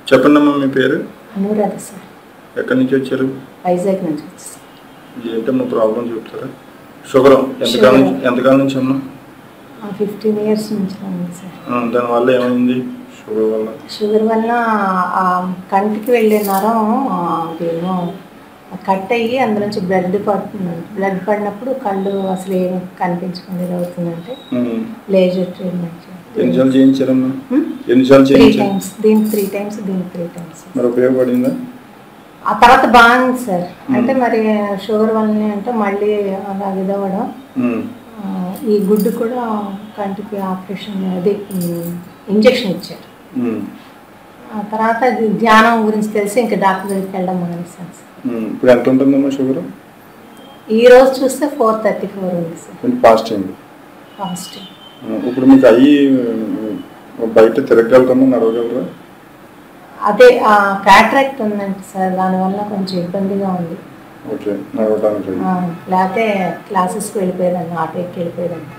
చెప్పండి అమ్మా మీ పేరు అనురాధ సార్ ఎక్కడి నుంచి వచ్చారు వైజాగ్ నుంచి వచ్చేసాను ఏంటమ్మా ప్రాబ్లం చెప్తారా షుగర్ ఎంతకాలం నుంచి ఎంతకాలం నుంచి అమ్మా ఫిఫ్టీన్ ఇయర్స్ నుంచి ఉంది సార్ ఆ, దానివల్ల ఏమైంది షుగర్ వల్ల షుగర్ వల్ల ఆ కంటికి వెళ్ళే నరం ఆ, అదేమో కట్ అయ్యి అందులోంచి బ్లడ్ పడుతుంది బ్లడ్ పడినప్పుడు కళ్ళు అసలు ఏం కనిపించకుండా అవుతుందంటే ఉమ్. లేజర్ ట్రీట్మెంట్ ఎన్నిసార్లు చేయించారమ్మా ఎన్నిసార్లు త్రీ చేయించారు టైమ్స్ దీనికి త్రీ టైమ్స్ దీనికి త్రీ టైమ్స్ మరి ఉపయోగపడిందా ఆ తర్వాత బాగుంది సార్ అంటే మరి షుగర్ వల్లనే అంటే మళ్ళీ అలా ఇదవ్వడం ఉమ్. ఆ, ఈ గుడ్డు కూడా కంటికి ఆపరేషన్ అది ఇంజెక్షన్ ఇచ్చారు ఉమ్. ఆ తర్వాత అది ధ్యానం గురించి తెలిసి ఇంకా డాక్టర్ దగ్గరికి వెళ్ళడం మానేసాను సార్ ఉమ్. ఇప్పుడు ఎంత ఉంటుందమ్మా షుగర్ ఈ రోజు చూస్తే ఫోర్ థర్టీ ఫోర్ ఉంది సార్ కొంచెం ఫాస్ట్ అయింది పాజిటివ్ ఉమ్. ఇప్పుడు మీకు అయ్యి ఉమ్, బయట తిరగగలరమ్మా నడవగలరా అదే క్యాట్రాక్ట్ ఉందండి సార్ దానివల్ల కొంచెం ఇబ్బందిగా ఉంది ఓకే నడవడానికి ఆ, లేకపోతే క్లాసెస్కి వెళ్ళిపోయేదాన్ని ఆటోకి వెళ్ళిపోయేదాన్ని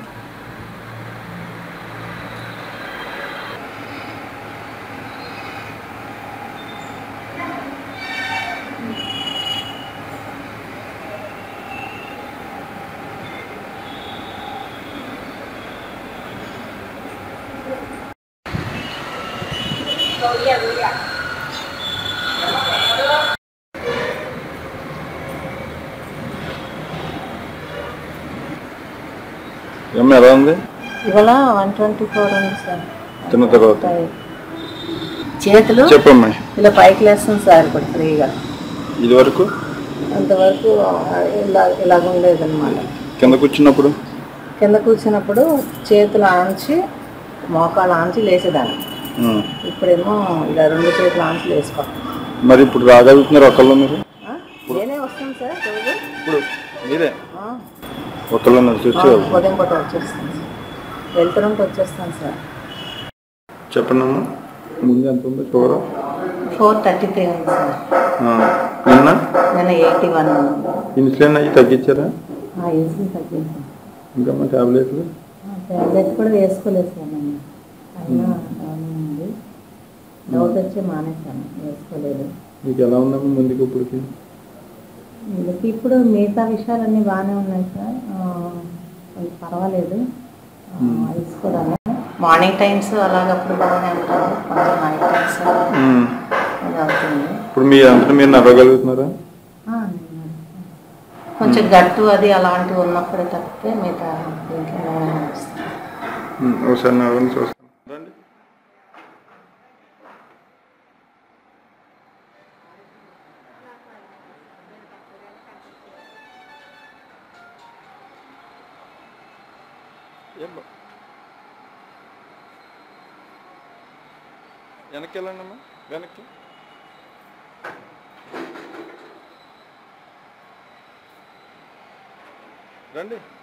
ఏమ్మా ఎలా ఉంది ఇవాళ వన్ ట్వంటీ ఫోర్ ఉంది సార్ తిన్న తర్వాత చేతులు చెప్పమ్మా ఇలా పైకి లేస్తుంది సార్ ఇప్పుడు ఫ్రీగా ఇది వరకు అంతవరకు ఇలా ఇలాగ ఉండేదన్నమాట కింద కూర్చున్నప్పుడు కింద కూర్చున్నప్పుడు చేతులు ఆంచి మోకాలు ఆంచి లేసేదాన్ని ఉమ్. ఇప్పుడేమో ఇలా రెండు చేతులు ఆంచి లేసుకోవాలి మరి ఇప్పుడు రాగలుగుతున్నారు ఒకళ్ళు మీరు నేనే వస్తాను సార్ రోజు ఇప్పుడు మీరే ఆ, ఒకళ్ళు నడిచి ఆ, వచ్చేవాళ్ళు ఉదయం పూట వచ్చేస్తాను సార్ వెళ్తుంటే వచ్చేస్తాను సార్ చెప్పండి అమ్మా ముందు ఎంత ఉంది షుగర్ ఫోర్ థర్టీ త్రీ ఉంది సార్ నిన్న నేను ఎయిటీ వన్ ఇన్సులిన్ అయ్యి తగ్గించారా ఈజీ తగ్గింది ఇంకా మా టాబ్లెట్లు టాబ్లెట్ కూడా వేసుకోలేదు సార్ నేను అయినా బాగానే ఉంది డౌట్ వచ్చి మానేశాను వేసుకోలేదు మీకు ఎలా ఉందమ్మా ముందుకు ఇప్పటికి వీళ్ళకి ఇప్పుడు మిగతా విషయాలన్నీ బాగానే ఉన్నాయి సార్ ఆ, కొంచెం పర్వాలేదు ఆ, వేసుకోవడాలి మార్నింగ్ టైమ్స్ అలాగప్పుడు బాగానే ఉంటుంది కొంచెం నైట్ టైమ్స్ ఉమ్. అది అవుతుంది ఇప్పుడు మీ అంతా మీరు నడవగలుగుతున్నారా ఆ, నేను నడుస్తాను. కొంచెం గట్టు అది అలాంటివి ఉన్నప్పుడే తప్పితే మిగతా దీంట్లో బాగానే నడుస్తుంది. ఉమ్, ఒకసారి నడవని చూస్తాను రండి ఏం బా- వెనక్కి వెళ్ళండి అమ్మా వెనక్కి రండి